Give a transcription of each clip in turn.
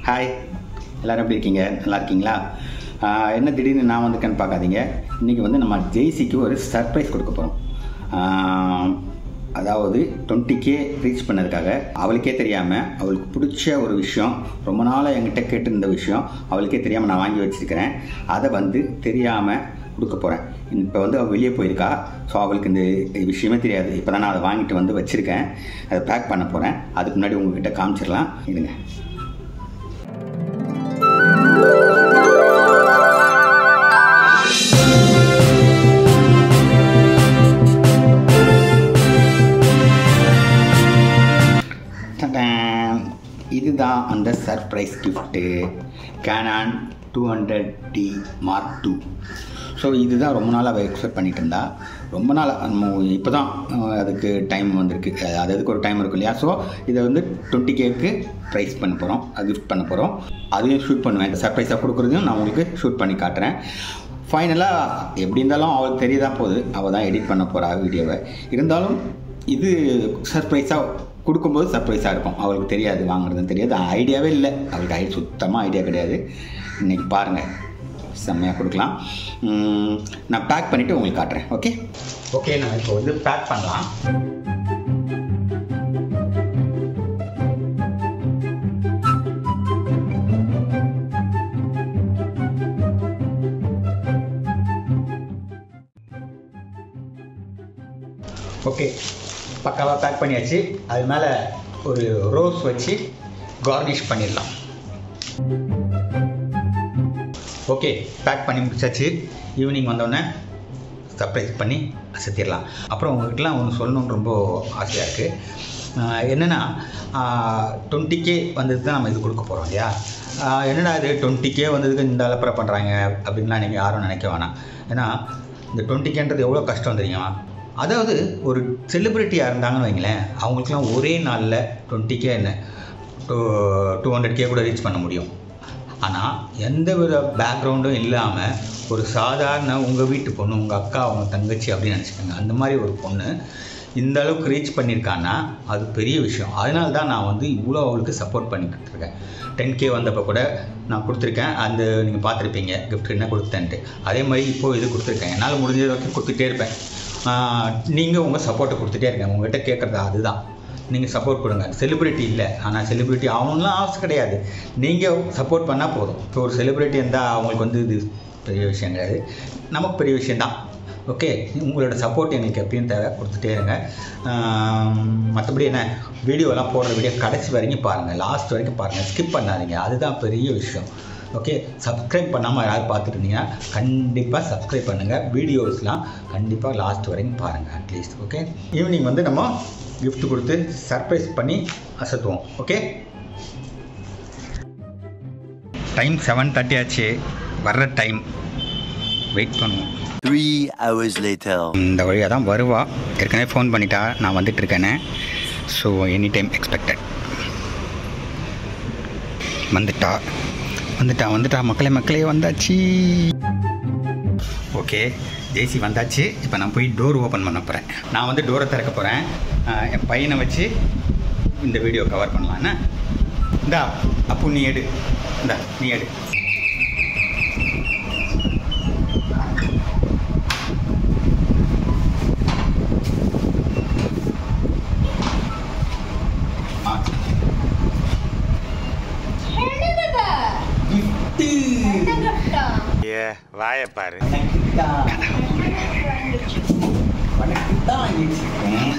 Hi எல்லோரும் எப்படி இருக்கீங்க நல்லா இருக்கீங்களா ஆஹ் என்ன திடீர்னு நான் வந்திருக்கேன்னு பார்க்காதீங்க இன்றைக்கி வந்து நம்ம ஜெய்சிக்கு ஒரு சர்ப்ரைஸ் கொடுக்க போகிறோம் அதாவது டுவெண்ட்டி கே ரீச் பண்ணதுக்காக அவளுக்கே தெரியாமல் அவளுக்கு பிடிச்ச ஒரு விஷயம் ரொம்ப நாளாக என்கிட்ட கேட்டிருந்த விஷயம் அவளுக்கே தெரியாமல் நான் வாங்கி வச்சுருக்கிறேன் அதை வந்து தெரியாமல் கொடுக்க போகிறேன் இப்போ வந்து அவள் வெளியே போயிருக்கா ஸோ அவளுக்கு இந்த விஷயமே தெரியாது இப்போ தான் நான் அதை வாங்கிட்டு வந்து வச்சுருக்கேன் அதை பேக் பண்ண போகிறேன் அதுக்கு முன்னாடி உங்ககிட்ட காமிச்சிடலாம் இருங்க டடாம். இதுதான் அந்த surprise gift Canon two hundred D mark two so இதுதான் ரொம்ப நாளாக அவள் எக்ஸ்பெக்ட் பண்ணிட்டு இருந்தா ரொம்ப நாளாக நம்ம இப்போ தான் அதுக்கு டைம் வந்திருக்கு அது அதுக்கு ஒரு டைம் இருக்கும் இல்லையா ஸோ இதை வந்து டுவெண்ட்டி கேக்கு ப்ரைஸ் பண்ண போகிறோம் கிஃப்ட் பண்ண போகிறோம் அதையும் ஷூட் பண்ணுவேன் இந்த சர்ப்ரைஸாக கொடுக்குறதையும் நான் உங்களுக்கு ஷூட் பண்ணி காட்டுறேன் ஃபைனலாக எப்படி இருந்தாலும் அவளுக்கு தெரியதான் போகுது அவள் தான் எடிட் பண்ண போகிறா வீடியோவை இருந்தாலும் இது சர்ப்ரைஸாக கொடுக்கும்போது சர்ப்ரைஸாக இருக்கும் அவளுக்கு தெரியாது வாங்குறதுன்னு தெரியாது ஐடியாவே இல்லை அவளுக்கு ஐடியா சுத்தமாக ஐடியா கிடையாது இன்றைக்கி பாருங்கள் செம்மையாக கொடுக்கலாம் உம், நான் பேக் பண்ணிவிட்டு உங்களுக்கு காட்டுறேன் ஓகே ஓகே நான் இப்போ வந்து பேக் பண்ணலாம் ஓகே பக்காவாக பேக் பண்ணியாச்சு அது மேலே ஒரு ரோஸ் வச்சு கார்னிஷ் பண்ணிடலாம் ஓகே பேக் பண்ணி முடிச்சாச்சு ஈவினிங் வந்தோடனே சர்ப்ரைஸ் பண்ணி அசத்திடலாம் அப்புறம் உங்கள்கிட்டலாம் ஒன்று சொல்லணும்னு ரொம்ப ஆசையாக இருக்குது என்னென்னா டுவெண்ட்டி கே வந்ததுக்கு தான் நம்ம இது கொடுக்க போகிறோம் இல்லையா ஆஹ் என்னடா இது டுவெண்ட்டி கே வந்ததுக்கு இந்த அலப்பறை பண்ணுறாங்க அப்படின்லாம் நீங்கள் யாரும் நினைக்க வேணாம் ஏன்னா இந்த டுவெண்ட்டி கேன்றது எவ்வளோ கஷ்டம் தெரியுமா அதாவது ஒரு செலிப்ரிட்டியாக இருந்தாங்கன்னு வைங்களேன் அவங்களுக்குலாம் ஒரே நாளில் டுவெண்ட்டி கே என்ன டூ டூ ஹண்ட்ரட் கே கூட ரீச் பண்ண முடியும் ஆனால் எந்த வித பேக்ரவுண்டும் இல்லாமல் ஒரு சாதாரண உங்கள் வீட்டு பொண்ணு உங்கள் அக்கா உங்க தங்கச்சி அப்படின்னு நினச்சிக்கோங்க அந்த மாதிரி ஒரு பொண்ணு இந்த அளவுக்கு ரீச் பண்ணியிருக்கான்னா அது பெரிய விஷயம் அதனால தான் நான் வந்து இவ்வளோ அவளுக்கு சப்போர்ட் பண்ணிக்கிட்டு இருக்கேன் டென் கே வந்தப்போ கூட நான் கொடுத்துருக்கேன் அந்த நீங்கள் பார்த்துருப்பீங்க கிஃப்ட் என்ன கொடுத்தேன்ட்டு அதே மாதிரி இப்போது இது கொடுத்துருக்கேன் என்னால் முடிஞ்ச வரைக்கும் கொடுத்துட்டே இருப்பேன் நீங்கள் உங்கள் சப்போர்ட்டை கொடுத்துட்டே இருங்க உங்கள்கிட்ட கேட்குறது அதுதான் நீங்கள் சப்போர்ட் கொடுங்க செலிப்ரிட்டி இல்லை ஆனால் செலிப்ரிட்டி ஆகணும்லாம் ஆசை கிடையாது நீங்கள் சப்போர்ட் பண்ணால் போதும் இப்போ ஒரு செலிப்ரிட்டி இருந்தால் அவங்களுக்கு வந்து இது பெரிய விஷயம் கிடையாது நமக்கு பெரிய விஷயந்தான் ஓகே உங்களோட சப்போர்ட் எங்களுக்கு எப்பயும் தேவை கொடுத்துட்டே இருங்க மற்றபடி என்ன வீடியோலாம் போடுற வீடியோ கடைசி வரைக்கும் பாருங்கள் லாஸ்ட் வரைக்கும் பாருங்கள் ஸ்கிப் பண்ணாதீங்க அதுதான் பெரிய விஷயம் ஓகே சப்ஸ்கிரைப் பண்ணாமல் யாராவது பார்த்துட்டு இருந்தீங்கன்னா கண்டிப்பாக சப்ஸ்கிரைப் பண்ணுங்கள் வீடியோஸ்லாம் கண்டிப்பாக லாஸ்ட் வரைக்கும் பாருங்கள் அட்லீஸ்ட் ஓகே ஈவினிங் வந்து நம்ம gift கொடுத்து சர்ப்ரைஸ் பண்ணி அசத்துவோம் ஓகே டைம் செவன் தேர்ட்டி ஆச்சு வர்ற டைம் வெயிட் பண்ணுவோம் Three hours later. இந்த வழியாக தான் வருவா ஏற்கனவே ஃபோன் பண்ணிட்டா நான் வந்துட்டு இருக்கேன்னு ஸோ எனி டைம் எக்ஸ்பெக்டட் வந்துட்டா வந்துட்டா வந்துட்டா மக்களே மக்களே வந்தாச்சு ஓகே ஜெய்சி வந்தாச்சு இப்போ நான் போய் டோர் ஓப்பன் பண்ண போகிறேன் நான் வந்து டோரை திறக்க போகிறேன் என் பையனை வச்சு இந்த வீடியோ கவர் பண்ணலாம் என்ன இந்தா அப்பு நீ எடு இந்தா நீ எடு ஆ என்னது gift. என்ன கட்டா ஏ வாய பாரு உனக்குத்தான். உனக்குத்தான் வச்சிருக்கேன்.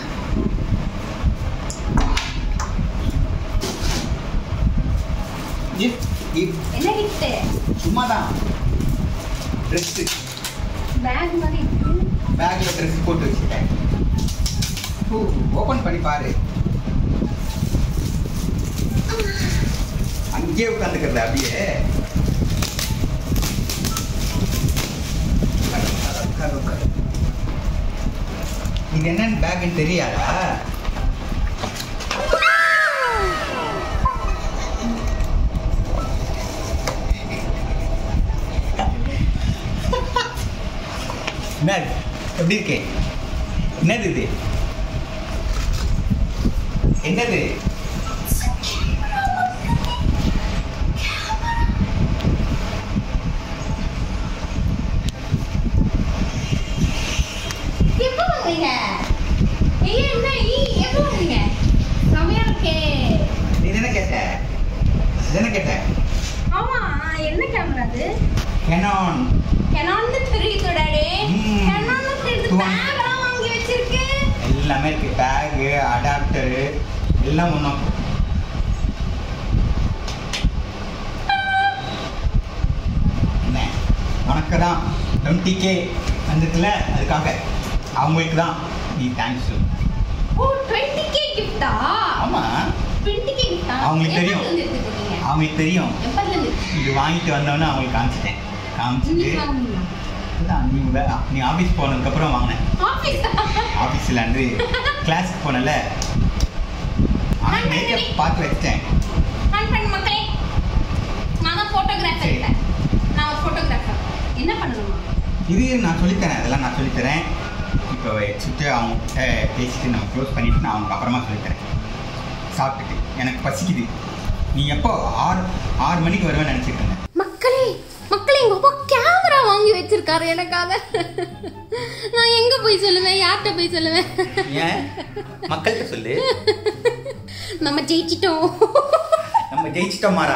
gift, gift. என்ன கிஃப்ட் சும்மாதான் ட்ரெஸ்ஸு பேக் மாதிரி இருக்கு பேக்கில் ட்ரெஸ் போட்டு வச்சுட்டேன் ஓப்பன் பண்ணி பாரு அங்கேயே உட்காந்துக்கிறத அப்படியே உட்காரு, உட்காரு, உட்காரு, உட்காரு. இது என்னன்னு பேக்குன்னு தெரியாதா என்னது எப்படி இருக்கு என்னது இது என்னது என்ன கேட்டேன் ஆமா என்ன கேமரா அது கெனான் கெனான்னு தெரியுது டாடி ம். கெனான்னு தெரியுது துவா- பேக்லாம் வாங்கி வச்சிருக்கு எல்லாமே இருக்கு பேகு அடாப்டரு எல்லாம் ஒன்றும் என்ன உனக்கு தான் டுவெண்ட்டி கே வந்துருக்குல்ல அதுக்காக அவங்களுக்கு தான் நீ தேங்க்ஸ் ஓ 20k கிஃப்டா ஆமாம் 20k கிஃப்டா அவங்களுக்கு தெரியும். இருந்து எடுத்து போட்டீங்க அவங்களுக்கு தெரியும் எப்பல இருந்து இது வாங்கிட்டு வந்தவொடனே அவங்களுக்கு காமிச்சிட்டேன் காமிச்சிட்டு இன்னைக்கு வாங்குனீங்களா அதான் நீ வே- நீ ஆஃபீஸ் போனதுக்கப்புறம் வாங்கினேன் ஆபீஸ் ஆஃபீஸில் வந்து கிளாஸ்க்கு போனல மேக்கப் பார்த்து வச்சிட்டேன் ஆன் பண்ணு மக்களே நான் தான் போட்டோகிராஃபர் சரி. இல்லை நான் ஒரு போட்டோகிராஃபர் என்ன பண்ணணுமா இது நான் சொல்லித்தரேன் அதெல்லாம் நான் சொல்லித்தரேன் இப்போ வச்சுட்டு அவங்க கிட்ட பேசிட்டு நம்ம க்ளோஸ் பண்ணிட்டு நான் அவங்க அப்புறமா சொல்லித்தரேன் சாப்பிட்டுட்டு எனக்கு பசிக்குது நீ எப்போ ஆறு ஆறு மணிக்கு வருவேன்னு நினச்சிட்டு இருந்தேன் மக்களே மக்களே எங்க அப்பா கேமரா வாங்கி வச்சிருக்காரு எனக்காக நான் எங்க போய் சொல்லுவேன் யார்கிட்ட போய் சொல்லுவேன் ஏன் மக்கள்கிட்ட சொல்லு நம்ம ஜெயிச்சிட்டோம் நம்ம ஜெயிச்சிட்டோம் மாறா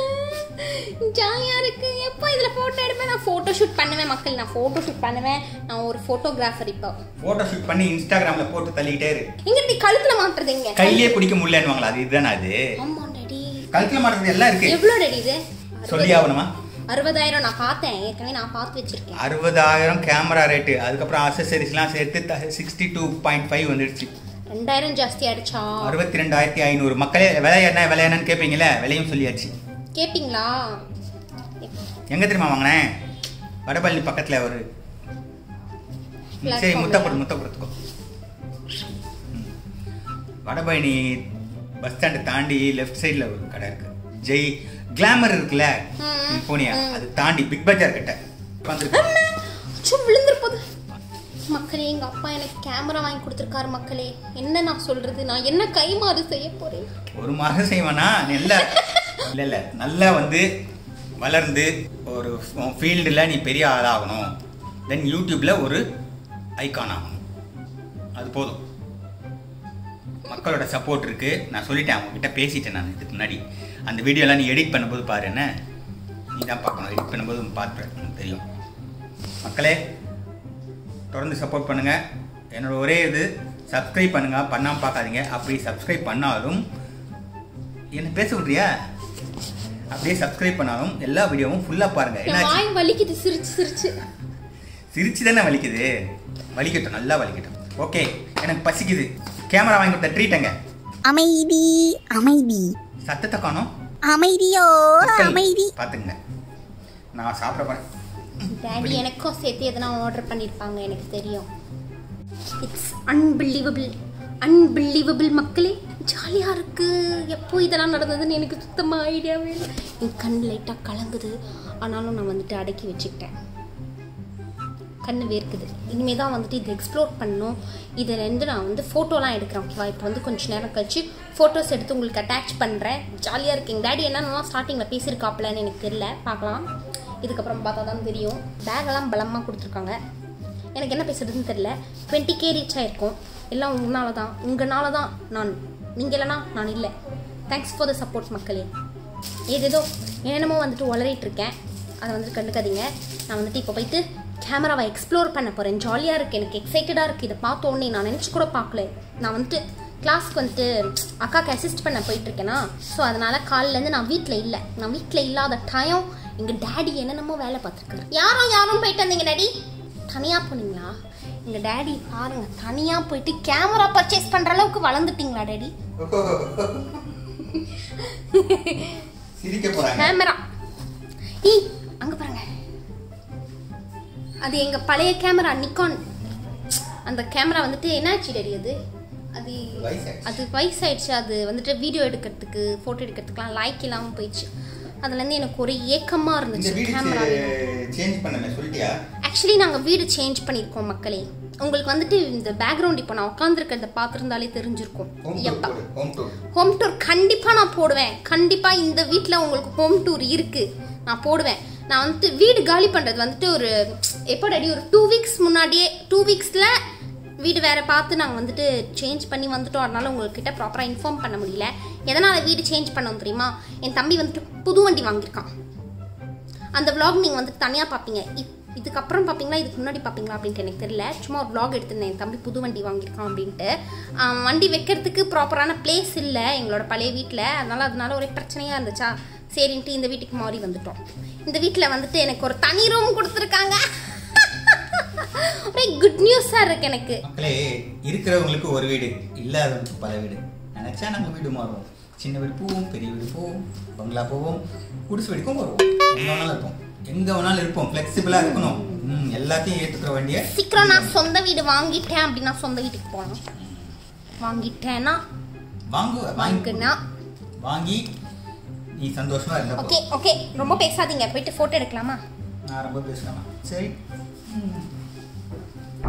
ஜாலியா இருக்கு எப்போ இதுல போட்டோ எடுப்பேன் நான் போட்டோ ஷூட் பண்ணுவேன் மக்கள் நான் போட்டோ ஷூட் பண்ணுவேன் நான் ஒரு போட்டோகிராஃபர் இப்போ ஃபோட்டோ ஷூட் பண்ணி இன்ஸ்டாகிராமில் போட்டு தள்ளிக்கிட்டே இரு எங்க இப்படி கழுத்துல மாட்டுறது எங்க கையிலே பிடிக்க முடியலன்னுவாங்களா அது இதுதானே அது ஆமா டாடி கழுத்தில் மாட்டுறது எல்லாம் இருக்கு எவ்வளவு டாடி இது சொல்லி ஆகணுமா அறுபதாயிரம் நான் பார்த்தேன் ஏற்கனவே நான் பார்த்து வச்சிருக்கேன் அறுபதாயிரம் கேமரா ரேட்டு அதுக்கப்புறம் அசசரிஸ்லாம் சேர்த்து சிக்ஸ்டி டூ பாயிண்ட் ஃபைவ் வந்துடுச்சு ரெண்டாயிரம் ஜாஸ்தி ஆயிடுச்சா அறுபத்தி ரெண்டாயிரத்தி ஐநூறு மக்களே விலை என்ன விலை என்னன்னு கேட்பீங்களே விலையும் சொல்லியாச்சு கேப்பீங்களா எங்க தெரியுமா வாங்கினேன் வடபழனி பக்கத்துல ஒரு ம், சரி Platform முத்தப்புறம் முத்தப்புறத்துக்கோ ம். வடபழனி பஸ் ஸ்டாண்டை தாண்டி லெஃப்ட் சைடில் ஒரு கடை இருக்கு ஜெய் கிளாமர் இருக்குல்ல ம், நீ போனியா ம். அது தாண்டி பிக் பஜார் கிட்ட உட்காந்துருக்கு அச்சோ விழுந்துரு போது மக்களே எங்க அப்பா எனக்கு கேமரா வாங்கி கொடுத்துருக்காரு மக்களே என்ன நான் சொல்றது நான் என்ன கைமாறு செய்ய போறேன் ஒரு மாதம் செய்வானா நல்ல இல்லை இல்லை நல்லா வந்து வளர்ந்து ஒரு ஃபீல்டில் நீ பெரிய ஆளாகணும் தென் யூடியூப்பில் ஒரு ஐகான் ஆகணும் அது போதும் மக்களோட சப்போர்ட் இருக்குது நான் சொல்லிட்டேன் அவங்ககிட்ட பேசிட்டேன் நான் இதுக்கு முன்னாடி அந்த வீடியோலாம் நீ எடிட் பண்ணும்போது பாரு என்ன நீ தான் பார்க்கணும் எடிட் பண்ணும்போது பார்ப்பேன் எனக்கு தெரியும் மக்களே தொடர்ந்து சப்போர்ட் பண்ணுங்கள் என்னோட ஒரே இது சப்ஸ்கிரைப் பண்ணுங்க பண்ணாமல் பார்க்காதீங்க அப்படி சப்ஸ்கிரைப் பண்ணாலும் என்ன பேச விட்றியா அப்படியே சப்ஸ்கிரைப் பண்ணாலும் எல்லா வீடியோவும் ஃபுல்லாக பாருங்கள் என் என்னாச்சு வாய் வலிக்குது சிரிச்சு சிரிச்சு சிரிச்சு தானே வலிக்குது வலிக்கட்டும் நல்லா வலிக்கட்டும் ஓகே எனக்கு பசிக்குது கேமரா வாங்கி கொடுத்த ட்ரீட்டங்க அமைதி அமைதி சத்தத்தை காணோம் அமைதியோ மக்கள் அமைதி பார்த்துங்க நான் சாப்பிட போறேன் டாடி எனக்கும் சேர்த்து எதனா ஆர்டர் பண்ணியிருப்பாங்க எனக்கு தெரியும் இட்ஸ் அன்பிலீவபிள் அன்பிலீவபிள் மக்களே ஜாலியாக இருக்கு எப்போ இதெல்லாம் நடந்ததுன்னு எனக்கு சுத்தமாக ஐடியாவே இல்லை என் கண் லைட்டாக கலங்குது ஆனாலும் நான் வந்துட்டு அடக்கி வச்சுக்கிட்டேன் கண்ணு வேர்க்குது இனிமே தான் வந்துட்டு இதை எக்ஸ்ப்ளோர் பண்ணணும் இதிலேருந்து நான் வந்து ஃபோட்டோலாம் எடுக்கிறேன் ஓகேவா இப்போ வந்து கொஞ்சம் நேரம் கழிச்சு ஃபோட்டோஸ் எடுத்து உங்களுக்கு அட்டாச் பண்ணுறேன் ஜாலியாக இருக்கு எங்கள் டேடி என்னென்னலாம் ஸ்டார்டிங்கில் பேசியிருக்காப்லன்னு எனக்கு தெரியல பார்க்கலாம் இதுக்கப்புறம் பார்த்தா தான் தெரியும் பேக்கெல்லாம் பலமாக கொடுத்துருக்காங்க எனக்கு என்ன பேசுறதுன்னு தெரியல டுவெண்ட்டி கே ரீச் ஆயிருக்கும் எல்லாம் உங்களால தான் உங்களால தான் நான் நீங்கள் இல்லைனா நான் இல்லை தேங்க்ஸ் ஃபார் த சப்போர்ட் மக்களே ஏதேதோ என்னென்னமோ வந்துட்டு உளறிட்டு இருக்கேன் அதை வந்துட்டு கண்டுக்காதீங்க நான் வந்துட்டு இப்போ போயிட்டு கேமராவை எக்ஸ்ப்ளோர் பண்ண போகிறேன் ஜாலியாக இருக்குது எனக்கு எக்ஸைட்டடாக இருக்குது இதை பார்த்த உடனே நான் நினச்சி கூட பார்க்கல நான் வந்துட்டு கிளாஸ்க்கு வந்துட்டு அக்காவுக்கு அசிஸ்ட் பண்ண போயிட்டு இருக்கேனா ஸோ அதனால் காலிலேருந்து நான் வீட்டில் இல்லை நான் வீட்டில் இல்லாத டைம் எங்கள் டேடி என்னென்னமோ வேலை பார்த்துருக்காரு யாரும் யாரும் போயிட்டு வந்தீங்க டேடி தனியாக போனீங்களா எங்கள் டேடி பாருங்க தனியாக போயிட்டு கேமரா பர்ச்சேஸ் பண்ணுற அளவுக்கு வளர்ந்துட்டீங்களா டேடி சிரிக்க போறாங்க கேமரா ஈ அங்க பாருங்க அது எங்க பழைய கேமரா நிக்கான் அந்த கேமரா வந்துட்டு என்னாச்சு டேடி அது அது வயசாயிடுச்சு. அது வயசாயிடுச்சு அது வந்துட்டு வீடியோ எடுக்கிறதுக்கு ஃபோட்டோ எடுக்கிறதுக்குலாம் லைக் இல்லாமல் போயிடுச்சு அதுலேருந்து எனக்கு ஒரு ஏக்கமாக இந்த இருந்துச்சு வீடு கேமரா சேஞ்ச் பண்ணமே சொல்லிட்டியா ஆக்சுவலி நாங்கள் வீடு சேஞ்ச் பண்ணியிருக்கோம் மக்களே உங்களுக்கு வந்துட்டு இந்த பேக்ரவுண்ட் இப்போ நான் உட்காந்துருக்கிறத பார்த்துருந்தாலே தெரிஞ்சிருக்கும் ஹோம் டூர் எப்போ போடு ஹோம் டூர் ஹோம் டூர் கண்டிப்பாக நான் போடுவேன் கண்டிப்பாக இந்த வீட்டில் உங்களுக்கு ஹோம் டூர் இருக்குது நான் போடுவேன் நான் வந்துட்டு வீடு காலி பண்ணுறது வந்துட்டு ஒரு எப்போ டாடி ஒரு டூ வீக்ஸ் முன்னாடியே டூ வீக்ஸில் வீடு வேறு பார்த்து நாங்கள் வந்துட்டு சேஞ்ச் பண்ணி வந்துட்டோம் அதனால உங்கள்கிட்ட ப்ராப்பராக இன்ஃபார்ம் பண்ண முடியல எதனால் வீடு சேஞ்ச் பண்ணோம் தெரியுமா என் தம்பி வந்துட்டு புது வண்டி வாங்கியிருக்கான் அந்த vlog நீங்கள் வந்துட்டு தனியாக பார்ப்பீங்க இப் இதுக்கப்புறம் பார்ப்பீங்களா இதுக்கு முன்னாடி பார்ப்பீங்களா அப்படின்ட்டு எனக்கு தெரியல சும்மா ஒரு vlog எடுத்திருந்தேன் என் தம்பி புது வண்டி வாங்கியிருக்கான் அப்படின்ட்டு ஆம், வண்டி வைக்கிறதுக்கு ப்ராப்பரான பிளேஸ் இல்லை எங்களோட பழைய வீட்டில் அதனால அதனால ஒரே பிரச்சனையாக இருந்துச்சா சரின்ட்டு இந்த வீட்டுக்கு மாறி வந்துட்டோம் இந்த வீட்டில் வந்துட்டு எனக்கு ஒரு தனி ரூம் கொடுத்துருக்காங்க ஒரே குட் நியூஸாக இருக்கு எனக்கு மக்களே இருக்கிறவங்களுக்கு ஒரு வீடு இல்லாதவங்களுக்கு பல வீடு நினச்சா நம்ம வீடு மாறுவோம் சின்ன வீடு போவோம் பெரிய வீடு போவோம் பங்களா போவோம் குடிசை வீடுக்கும் வருவோம் எங்கே வேணாலும் இருப்போம் எங்கே வேணாலும் இருப்போம் ஃப்ளெக்சிபிளாக இருக்கணும் ம், எல்லாத்தையும் ஏற்றுக்கிற வேண்டிய சீக்கிரம் நான் சொந்த வீடு வாங்கிட்டேன் அப்படின்னா சொந்த வீட்டுக்கு போகலாம் வாங்கிட்டேன்னா வாங்கு வாங்கி வாங்கினா வாங்கி நீ சந்தோஷமா இருந்த போ. ஓகே ஓகே ரொம்ப பேசாதீங்க போயிட்டு ஃபோட்டோ எடுக்கலாமா நான் ரொம்ப பேசலாமா சரி ம்.